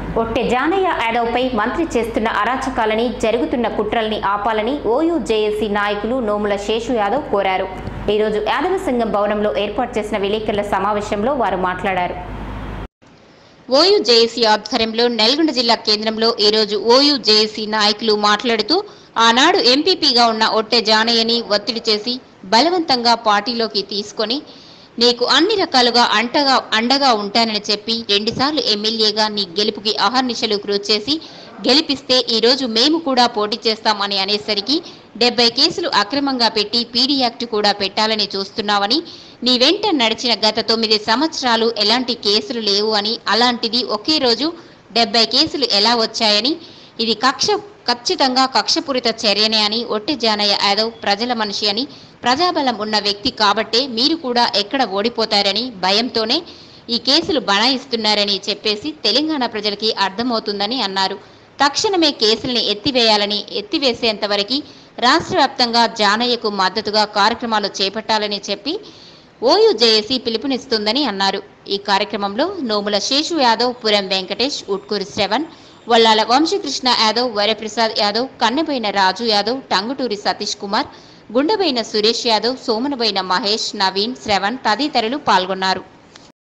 ఒట్టె జానయ్య యాదవ్పై మంత్రి చేస్తున్న అరాచకాలని జరుగుతున్న కుట్రల్ని ఆపాలని ఓయూ జేఏసీ నాయకులు నోముల శేషు యాదవ్ కోరారు ఈరోజు యాదవ సంఘం భవనంలో ఏర్పాటు చేసిన విలేకరుల సమావేశంలో వారు మాట్లాడారు ఓయూ జేఏసీ ఆధ్వర్యంలో నల్గొండ జిల్లా కేంద్రంలో ఈరోజు ఓయూ జేఏసీ నాయకులు మాట్లాడుతూ ఆనాడు ఎంపీపీగా ఉన్న ఒట్టె జానయ్యని ఒత్తిడి చేసి బలవంతంగా పార్టీలోకి తీసుకొని నీకు అన్ని రకాలుగా అంటగా అండగా ఉంటానని చెప్పి రెండుసార్లు ఎమ్మెల్యేగా నీ గెలుపుకి అహర్నిశలు కృషి చేసి గెలిపిస్తే ఈరోజు మేము కూడా పోటీ చేస్తామని అనేసరికి డెబ్బై కేసులు అక్రమంగా పెట్టి పీడీ యాక్ట్ కూడా పెట్టాలని చూస్తున్నావని నీ వెంట నడిచిన గత తొమ్మిది సంవత్సరాలు ఎలాంటి కేసులు లేవు అని అలాంటిది ఒకే రోజు డెబ్బై కేసులు ఎలా వచ్చాయని ఇది కక్ష ఖచ్చితంగా కక్షపూరిత చర్యనే అని ఒట్టి జానయ్య యాదవ్ ప్రజల మనిషి అని ప్రజాబలం ఉన్న వ్యక్తి కాబట్టే మీరు కూడా ఎక్కడ ఓడిపోతారని భయంతోనే ఈ కేసులు బనాయిస్తున్నారని చెప్పేసి తెలంగాణ ప్రజలకి అర్థమవుతుందని అన్నారు తక్షణమే కేసుల్ని ఎత్తివేయాలని ఎత్తివేసేంత వరకు రాష్ట్ర వ్యాప్తంగా జానయ్యకు మద్దతుగా కార్యక్రమాలు చేపట్టాలని చెప్పి ఓయూ జేఏసీ పిలుపునిస్తుందని అన్నారు ఈ కార్యక్రమంలో నోముల శేషు యాదవ్ పురం వెంకటేష్ ఉట్కూరి శ్రవణ్ వల్లాల వంశీకృష్ణ యాదవ్ వరప్రసాద్ యాదవ్ కన్నెబైన రాజు యాదవ్ టంగుటూరి సతీష్ కుమార్ గుండెబైన సురేష్ యాదవ్ సోమనబైన మహేష్ నవీన్ శ్రవణ్ తదితరులు పాల్గొన్నారు